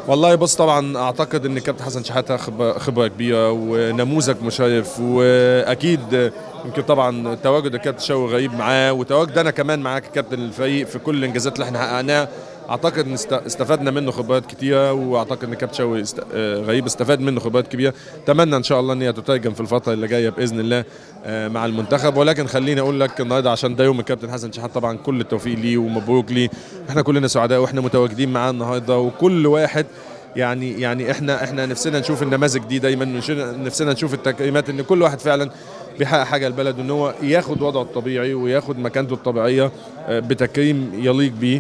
والله بص طبعا اعتقد ان كابتن حسن شحاته خب- خبره كبيره ونموذج مشرف واكيد يمكن طبعا تواجد الكابتن شوقي غريب معاه وتواجد انا كمان معاك كابتن الفريق في كل الانجازات اللي احنا حققناها اعتقد ان است- استفدنا منه خبرات كتيره واعتقد ان كابتن شوقي است... آه، غريب استفاد منه خبرات كبيره اتمنى ان شاء الله ان هي تترجم في الفتره اللي جايه باذن الله آه، مع المنتخب ولكن خليني اقول لك النهارده عشان ده يوم الكابتن حسن شحات طبعا كل التوفيق ليه ومبروك ليه احنا كلنا سعداء واحنا متواجدين معاه النهارده وكل واحد يعني يعني احنا احنا نفسنا نشوف النماذج دي دايما نشوف- نفسنا نشوف التكريمات ان كل واحد فعلا بيحقق حاجه لبلده ان هو ياخد وضعه الطبيعي وياخد مكانته الطبيعيه آه، بتكريم يليق بيه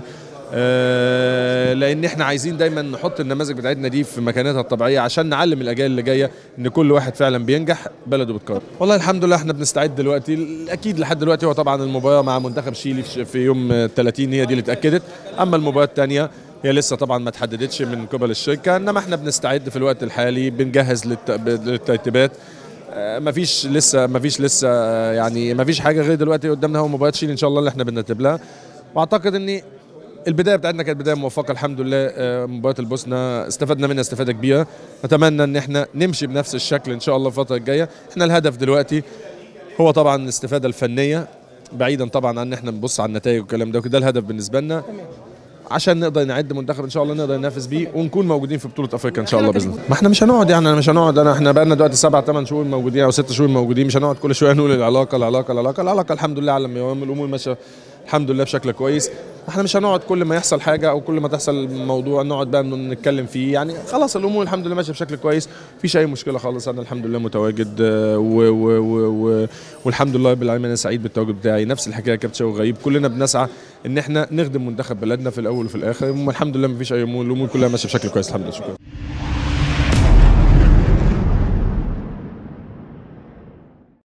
آه، لان احنا عايزين دايما نحط النماذج بتاعتنا دي في مكانتها الطبيعيه عشان نعلم الاجيال اللي جايه ان كل واحد فعلا بينجح بلده بتكرر والله الحمد لله احنا بنستعد دلوقتي اكيد لحد دلوقتي هو طبعا المباراه مع منتخب شيلي في في يوم آه، 30 هي دي اللي اتاكدت اما المباراه الثانيه هي لسه طبعا ما اتحددتش من قبل الشركه انما احنا بنستعد في الوقت الحالي بنجهز للت- للترتيبات آه، مفيش لسه مفيش لسه آه، يعني مفيش حاجه غير دلوقتي قدامنا هو مباراه شيل ان شاء الله اللي احنا بنرتب لها واعتقد ان البدايه بتاعتنا كانت بدايه موفقه الحمد لله آه، مباراه البوسنه استفدنا منها استفاده كبيره نتمنى ان احنا نمشي بنفس الشكل ان شاء الله الفتره الجايه احنا الهدف دلوقتي هو طبعا الاستفاده الفنيه بعيدا طبعا عن ان احنا نبص على النتائج والكلام ده وكده الهدف بالنسبه لنا عشان نقدر نعد منتخب ان شاء الله نقدر ننافس بيه ونكون موجودين في بطوله افريقيا ان شاء الله باذن الله ما احنا مش هنقعد يعني انا مش هنقعد انا احنا بقى لنا دلوقتي سبع ثمان شهور موجودين او ست شهور موجودين مش هنقعد كل شويه نقول العلاقه العلاقه العلاقه العلاقه الحمد لله على ما الامور ماشيه الحمد لله بشكل كويس احنا مش هنقعد كل ما يحصل حاجه او كل ما تحصل موضوع نقعد بقى نتكلم فيه يعني خلاص الامور الحمد لله ماشيه بشكل كويس مفيش اي مشكله خالص انا الحمد لله متواجد آه، و و و و والحمد لله رب العالمين انا سعيد بالتواجد بتاعي نفس الحكايه كابتن شوقي غريب كلنا بنسعى ان احنا نخدم منتخب بلدنا في الاول وفي الاخر والحمد لله مفيش اي امور الامور كلها ماشيه بشكل كويس الحمد لله شكرا